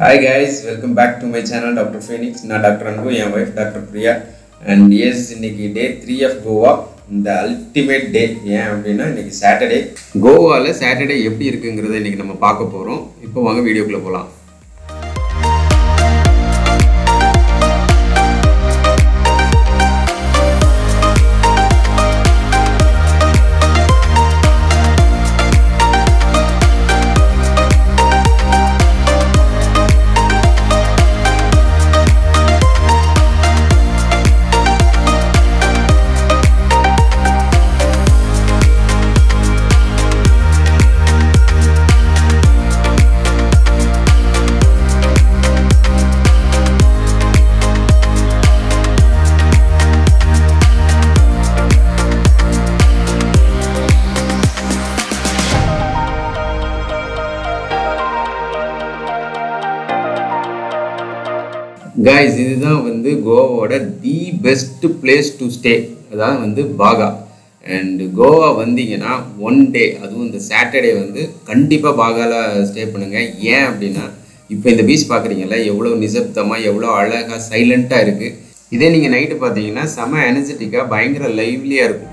Hi guys welcome back to my channel doctor Phoenix நான் doctor Anbu என் wife doctor Priya and yes இன்னைக்கு day three of Goa இந்த ultimate டே ஏன் அப்படின்னா இன்னைக்கு சாட்டர்டே கோவாவில் சாட்டர்டே எப்படி இருக்குங்கிறத இன்னைக்கு நம்ம பார்க்க போகிறோம் இப்போ வாங்க வீடியோக்குள்ளே போகலாம் கைஸ் இதுதான் வந்து கோவாவோட the best place to stay அதாவது வந்து பாகா அண்ட் கோவா வந்தீங்கன்னா ஒன் டே அதுவும் இந்த சாட்டர்டே வந்து கண்டிப்பாக பாகாவில் ஸ்டே பண்ணுங்கள் ஏன் அப்படின்னா இப்போ இந்த பீச் பார்க்குறீங்கல்ல எவ்வளோ நிசப்தமாக எவ்வளோ அழகாக சைலண்ட்டாக இருக்குது இதே நீங்கள் நைட்டு பார்த்தீங்கன்னா செம எனர்ஜெட்டிக்காக பயங்கர லைவ்லியாக இருக்கும்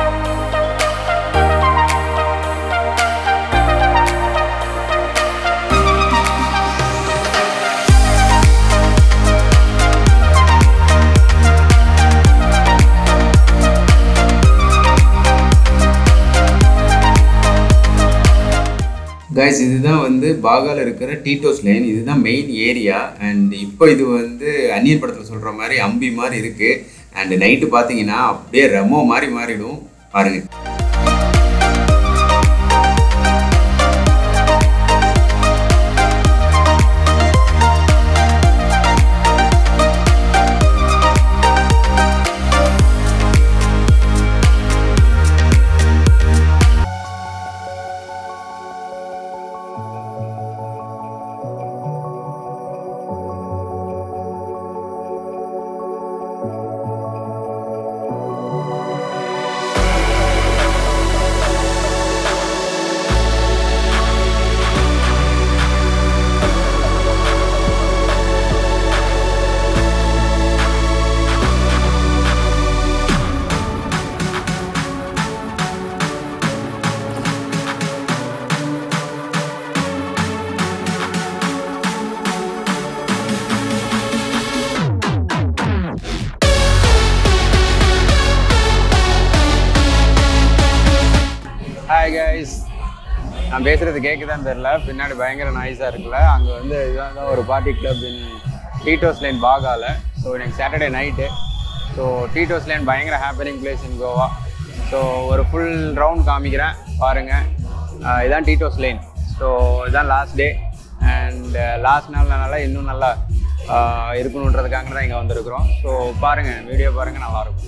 கைஸ் இதுதான் வந்து பாகால இருக்கிற டீட்டோஸ் லைன் இதுதான் மெயின் ஏரியா அண்ட் இப்போ இது வந்து அந்நியர் படத்தில் சொல்கிற மாதிரி அம்பி மாதிரி இருக்குது அண்ட் நைட்டு பார்த்தீங்கன்னா அப்படியே ரெமோ மாதிரி மாறிடும் பாருங்க ஹாய் கைஸ் நான் பேசுகிறது கேட்குதான்னு தெரில பின்னாடி பயங்கர நாய்ஸாக இருக்குல்ல அங்கே வந்து இதுதான் தான் ஒரு party club in Tito's lane பாகால ஸோ இன்னைக்கு சாட்டர்டே நைட்டு ஸோ டீட்டோஸ் லைன் பயங்கர happening place in Goa so ஒரு ஃபுல் ரவுண்ட் காமிக்கிறேன் பாருங்கள் இதான் டீட்டோஸ் லைன் ஸோ இதுதான் லாஸ்ட் டே அண்ட் லாஸ்ட் நாள்னால இன்னும் நல்லா ஆஹ் இருக்கணுன்றதுக்காக தான் இங்கே வந்திருக்கிறோம் ஸோ பாருங்கள் வீடியோ பாருங்கள் நல்லாயிருக்கும்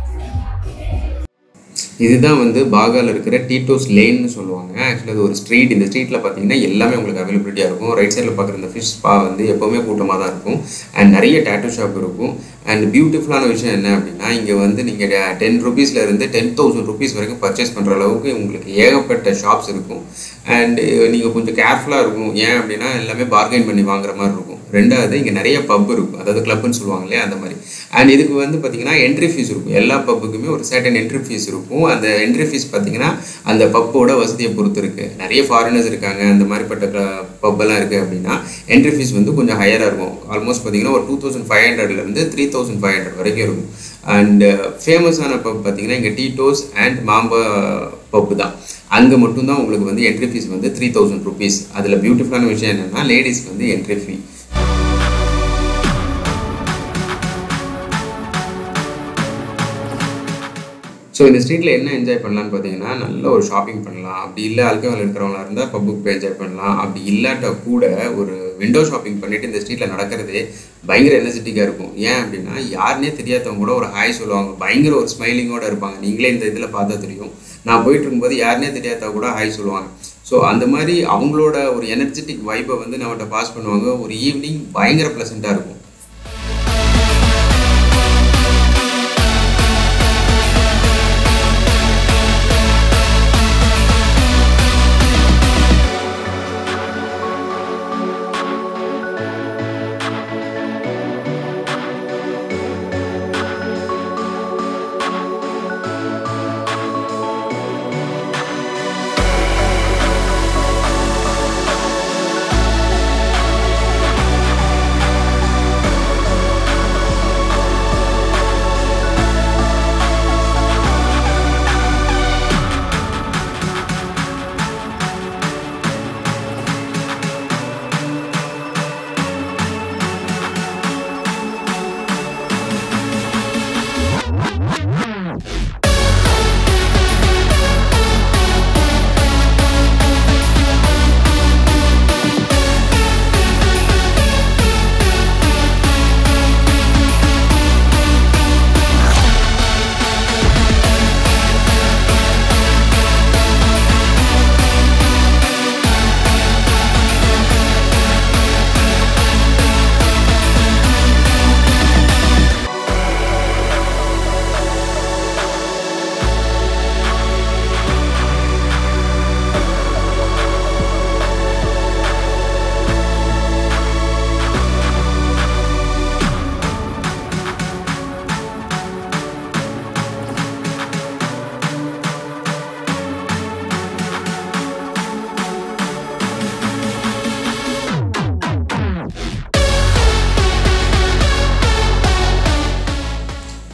இதுதான் வந்து பாகால இருக்கிற டீட்டோஸ் லேன்னு சொல்லுவாங்க ஆக்சுவலி அது ஒரு ஸ்ட்ரீட் இந்த ஸ்ட்ரீட்டில் பார்த்தீங்கன்னா எல்லாமே உங்களுக்கு அவைலபிலிட்டியாக இருக்கும் ரைட் சைடில் பார்க்குற இந்த ஃபிஷ் ஸ்பா வந்து எப்போவுமே கூட்டமாக தான் இருக்கும் அண்ட் நிறைய டேட்டூ ஷாப் இருக்கும் அண்ட் பியூட்டிஃபுல்லான விஷயம் என்ன அப்படின்னா இங்கே வந்து நீங்கள் டென் ருபீஸ்ல இருந்து டென் தௌசண்ட் ருபீஸ் வரைக்கும் பர்ச்சேஸ் பண்ணுற அளவுக்கு உங்களுக்கு ஏகப்பட்ட ஷாப்ஸ் இருக்கும் அண்ட் நீங்கள் கொஞ்சம் கேர்ஃபுல்லாக இருக்கணும் ஏன் அப்படின்னா எல்லாமே பார்கெயின் பண்ணி வாங்குற மாதிரி இருக்கும் ரெண்டாவது இங்கே நிறைய பப் இருக்கும் அதாவது கிளப்னு சொல்லுவாங்க இல்லையா அந்த மாதிரி அண்ட் இதுக்கு வந்து பார்த்தீங்கன்னா என்ட்ரி ஃபீஸ் இருக்கும் எல்லா பப்புக்குமே ஒரு சர்டன் என்ட்ரி ஃபீஸ் இருக்கும் அந்த என்ட்ரி ஃபீஸ் பார்த்தீங்கன்னா அந்த பப்போட வசதியை பொறுத்து இருக்குது நிறைய ஃபாரினர்ஸ் இருக்காங்க அந்த மாதிரிப்பட்ட பப்பெல்லாம் இருக்குது அப்படின்னா என்ட்ரி ஃபீஸ் வந்து கொஞ்சம் ஹையராக இருக்கும் ஆல்மோஸ்ட் பார்த்தீங்கன்னா ஒரு டூ தௌசண்ட் ஃபைவ் ஹண்ட்ரட்லேருந்து த்ரீ தௌசண்ட் ஃபைவ் ஹண்ட்ரட் வரைக்கும் இருக்கும் அண்ட் ஃபேமஸான பப் பார்த்தீங்கன்னா இங்கே டீட்டோஸ் அண்ட் மாம்பா பப்பு தான் அங்கே மட்டும்தான் உங்களுக்கு வந்து என்ட்ரி ஃபீஸ் வந்து த்ரீ தௌசண்ட் ருபீஸ் அதில் பியூட்டிஃபுல்லான விஷயம் என்னென்னா லேடிஸ்க்கு வந்து என்ட்ரி ஃபீ ஸோ இந்த ஸ்ட்ரீட்டில் என்ன என்ஜாய் பண்ணலான்னு பார்த்தீங்கன்னா நல்ல ஒரு ஷாப்பிங் பண்ணலாம் அப்படி இல்லை அல்கஹால் இருக்கிறவங்களா இருந்தால் பப்புக்கு போய் என்ஜாய் பண்ணலாம் அப்படி இல்லாட்ட கூட ஒரு விண்டோ ஷாப்பிங் பண்ணிட்டு இந்த ஸ்ட்ரீட்டில் நடக்கிறதே பயங்கர எனர்ஜெட்டிக்காக இருக்கும் ஏன் அப்படின்னா யாருனே தெரியாதவங்க கூட ஒரு ஹாய் சொல்லுவாங்க பயங்கர ஒரு ஸ்மைலிங்கோட இருப்பாங்க நீங்களே இந்த இதில் பார்த்தா தெரியும் நான் போயிட்டு இருக்கும்போது யாருனே தெரியாதவங்க கூட ஹாய் சொல்லுவாங்க ஸோ அந்த மாதிரி அவங்களோட ஒரு எனர்ஜெட்டிக் வைப்பை வந்து நம்மகிட்ட பாஸ் பண்ணுவாங்க ஒரு ஈவினிங் பயங்கர ப்ளசண்ட்டாக இருக்கும்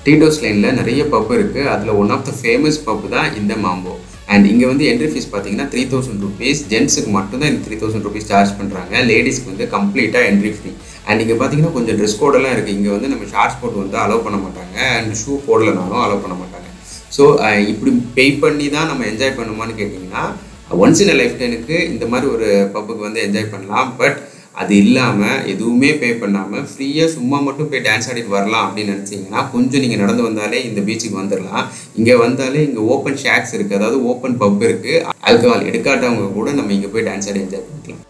டீடோஸ் லைனில் நிறைய பப் இருக்குது அதில் one of the famous pub தான் இந்த மாம்போ அண்ட் இங்கே வந்து என்ட்ரி ஃபீஸ் பார்த்தீங்கன்னா த்ரீ தௌசண்ட் ருபீஸ் ஜென்ஸுக்கு மட்டும்தான் இந்த த்ரீ தௌசண்ட் ருபீஸ் சார்ஜ் பண்ணுறாங்க லேடிஸ்க்கு வந்து கம்ப்ளீட்டாக என்ட்ரி ஃப்ரீ அண்ட் இங்கே பார்த்தீங்கன்னா கொஞ்சம் ட்ரெஸ் கோடெல்லாம் இருக்குது இங்கே வந்து நம்ம ஷார்ட்ஸ் போட்டு வந்து அலோவ் பண்ண மாட்டாங்க அண்ட் ஷூ போடலனாலும் அலோவ் பண்ண மாட்டாங்க ஸோ இப்படி பே பண்ணி தான் நம்ம என்ஜாய் பண்ணுமான்னு கேட்டிங்கன்னா ஒன்ஸ் இன் லைஃப் டைனுக்கு இந்த மாதிரி ஒரு பப்புக்கு வந்து என்ஜாய் பண்ணலாம் பட் அது இல்லாமல் எதுவுமே பே பண்ணாமல் ஃப்ரீயாக சும்மா மட்டும் போய் டான்ஸ் ஆடிட்டு வரலாம் அப்படின்னு நினச்சிங்கன்னா கொஞ்சம் நீங்கள் நடந்து வந்தாலே இந்த பீச்சுக்கு வந்துடலாம் இங்கே வந்தாலே இங்கே ஓப்பன் ஷேக்ஸ் இருக்குது அதாவது ஓப்பன் பப் இருக்குது ஆல்கஹால் எடுக்காட்டவங்க கூட நம்ம இங்கே போய் டான்ஸ் ஆடி என்ஜாய் பண்ணிக்கலாம்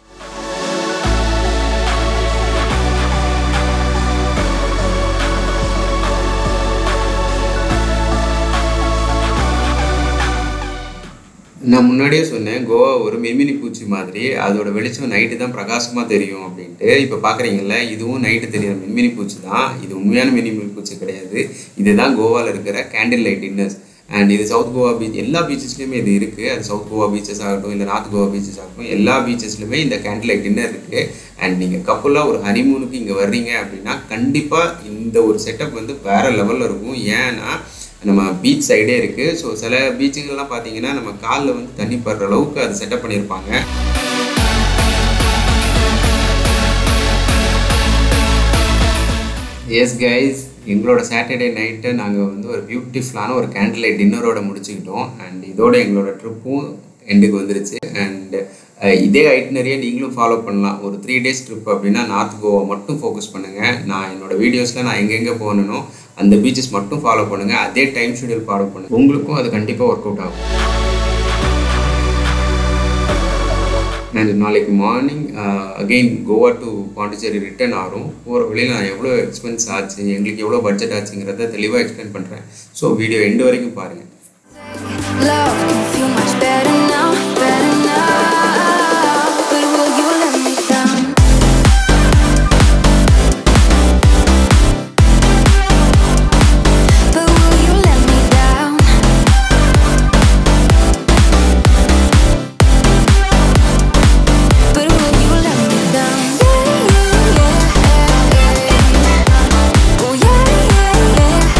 நான் முன்னாடியே சொன்னேன் கோவா ஒரு மின்மினி பூச்சி மாதிரி அதோட வெளிச்சம் நைட்டு தான் பிரகாசமாக தெரியும் அப்படின்ட்டு இப்போ பார்க்குறீங்கல்ல இதுவும் நைட்டு தெரியுற மின்மினி பூச்சி தான் இது உண்மையான மின்மினி பூச்சி கிடையாது இதுதான் கோவாவில் இருக்கிற கேண்டில் லைட் டின்னர்ஸ் அண்ட் இது சவுத் கோவா பீச் எல்லா பீச்சஸ்லையுமே இது இருக்குது அது சவுத் கோவா பீச்சஸ் ஆகட்டும் இல்லை நார்த் கோவா பீச்சஸ் ஆகட்டும் எல்லா பீச்சஸ்லையுமே இந்த கேண்டில் லைட் டின்னர் இருக்குது அண்ட் நீங்கள் கப்புலாக ஒரு ஹனிமூனுக்கு இங்கே வர்றீங்க அப்படின்னா கண்டிப்பாக இந்த ஒரு செட்டப் வந்து வேறு லெவலில் இருக்கும் ஏன்னா நம்ம பீச் சைடே இருக்குது ஸோ சில பீச்சுகள்லாம் பார்த்தீங்கன்னா நம்ம காலில் வந்து தண்ணி படுற அளவுக்கு அது செட்டப் பண்ணியிருப்பாங்க எஸ் கைஸ் எங்களோட சாட்டர்டே நைட்டை நாங்கள் வந்து ஒரு பியூட்டிஃபுல்லான ஒரு கேண்டில் லைட் டின்னரோட முடிச்சுக்கிட்டோம் அண்ட் இதோட எங்களோட ட்ரிப்பும் எண்டுக்கு வந்துருச்சு அண்ட் இதே ஐட்னரியை நீங்களும் ஃபாலோ பண்ணலாம் ஒரு த்ரீ டேஸ் ட்ரிப் அப்படின்னா நார்த் கோவா மட்டும் ஃபோக்கஸ் பண்ணுங்கள் நான் என்னோட வீடியோஸில் நான் எங்கெங்கே போகணும் அந்த பீச்சஸ் மட்டும் ஃபாலோ பண்ணுங்கள் அதே டைம் ஷெடியூல் ஃபாலோ பண்ணுங்கள் உங்களுக்கும் அது கண்டிப்பாக ஒர்க் அவுட் ஆகும் அண்ட் நாளைக்கு morning again Goa to Pondicherry return ஆகும் போகிற வழியில் நான் எவ்வளோ எக்ஸ்பென்ஸ் ஆச்சு எங்களுக்கு எவ்வளோ பட்ஜெட் ஆச்சுங்கிறத தெளிவாக எக்ஸ்பிளைன் பண்ணுறேன் ஸோ வீடியோ எண்டு வரைக்கும் பாருங்கள் Love can feel much better now, better now. But will you let me down? But will you let me down? But will you let me down? Yeah, yeah, yeah. Oh yeah, yeah,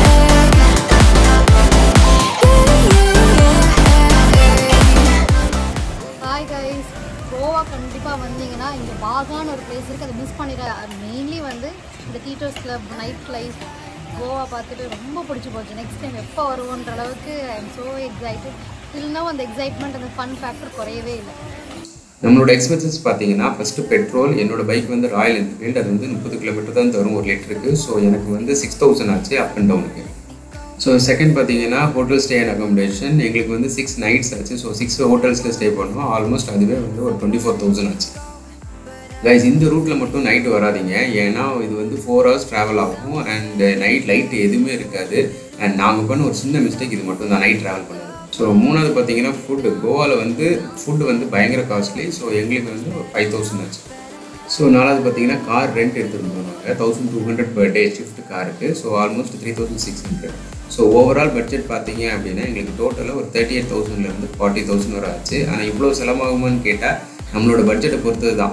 yeah. Hi guys Goa கண்டிப்பாக வந்தீங்கன்னா இங்கே பாகான்னு ஒரு place இருக்குது அதை miss பண்ணிட mainly வந்து இந்த teachers club night life Goa பார்த்துட்டு ரொம்ப பிடிச்சி போச்சு நெக்ஸ்ட் டைம் எப்போ வருவோன்ற அளவுக்கு ஐ எம் ஸோ எக்ஸைட்டட் இல்லைன்னா அந்த எக்ஸைட்மெண்ட் அந்த ஃபன் ஃபேக்டர் குறையவே இல்லை நம்மளோட எக்ஸ்பென்சஸ் பார்த்தீங்கன்னா ஃபஸ்ட்டு பெட்ரோல் என்னோட பைக் வந்து ராயல் என்ஃபீல்டு அது வந்து முப்பது கிலோமீட்டர் தான் தரும் ஒரு லிட்டருக்கு ஸோ எனக்கு வந்து சிக்ஸ் தௌசண்ட் ஆச்சு அப் அண்ட் டவுனுக்கு ஸோ செகண்ட் பார்த்தீங்கன்னா ஹோட்டல் ஸ்டே அண்ட் அகாமடேஷன் எங்களுக்கு வந்து சிக்ஸ் நைட்ஸ் ஆச்சு ஸோ சிக்ஸ் ஹோட்டல்ஸில் ஸ்டே பண்ணோம் ஆல்மோஸ்ட் அதுவே வந்து ஒரு டுவெண்ட்டி ஃபோர் தௌசண்ட் ஆச்சு கைஸ் இந்த ரூட்டில் மட்டும் நைட்டு வராதீங்க ஏன்னா இது வந்து ஃபோர் ஹவர்ஸ் ட்ராவல் ஆகும் அண்ட் நைட் லைட் எதுவுமே இருக்காது அண்ட் நாங்கள் பண்ண ஒரு சின்ன மிஸ்டேக் இது மட்டும் தான் நைட் ட்ராவல் பண்ணது ஸோ மூணாவது பார்த்தீங்கன்னா ஃபுட்டு கோவாவில் வந்து ஃபுட்டு வந்து பயங்கர காஸ்ட்லி ஸோ எங்களுக்கு வந்து ஒரு ஃபைவ் தௌசண்ட் ஆச்சு ஸோ நாலாவது பார்த்தீங்கன்னா கார் ரெண்ட் எடுத்துகிட்டு போனாங்க thousand two hundred per day shift காருக்கு so almost three thousand six hundred so overall budget பார்த்தீங்க அப்படின்னா எங்களுக்கு டோட்டலாக ஒரு தேர்ட்டி எயிட் தௌசண்ட்லேருந்து ஃபார்ட்டி தௌசண்ட் வரை ஆச்சு ஆனால் இவ்வளோ செலவாகுமான்னு கேட்டால் நம்மளோட பட்ஜெட்டை பொறுத்தது தான்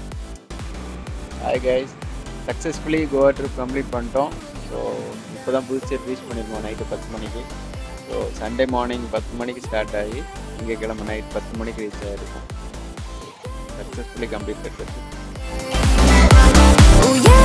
hi guys successfully Goa trip complete பண்ணிட்டோம் ஸோ இப்போ தான் புதுச்சேரி ரீச் பண்ணியிருக்கோம் நைட்டு பத்து மணிக்கு ஸோ சண்டே மார்னிங் பத்து மணிக்கு ஸ்டார்ட் ஆகி இங்கே கிளம்ப நைட் பத்து மணிக்கு ரீச் ஆகிருக்கோம் successfully complete trip Oh yeah,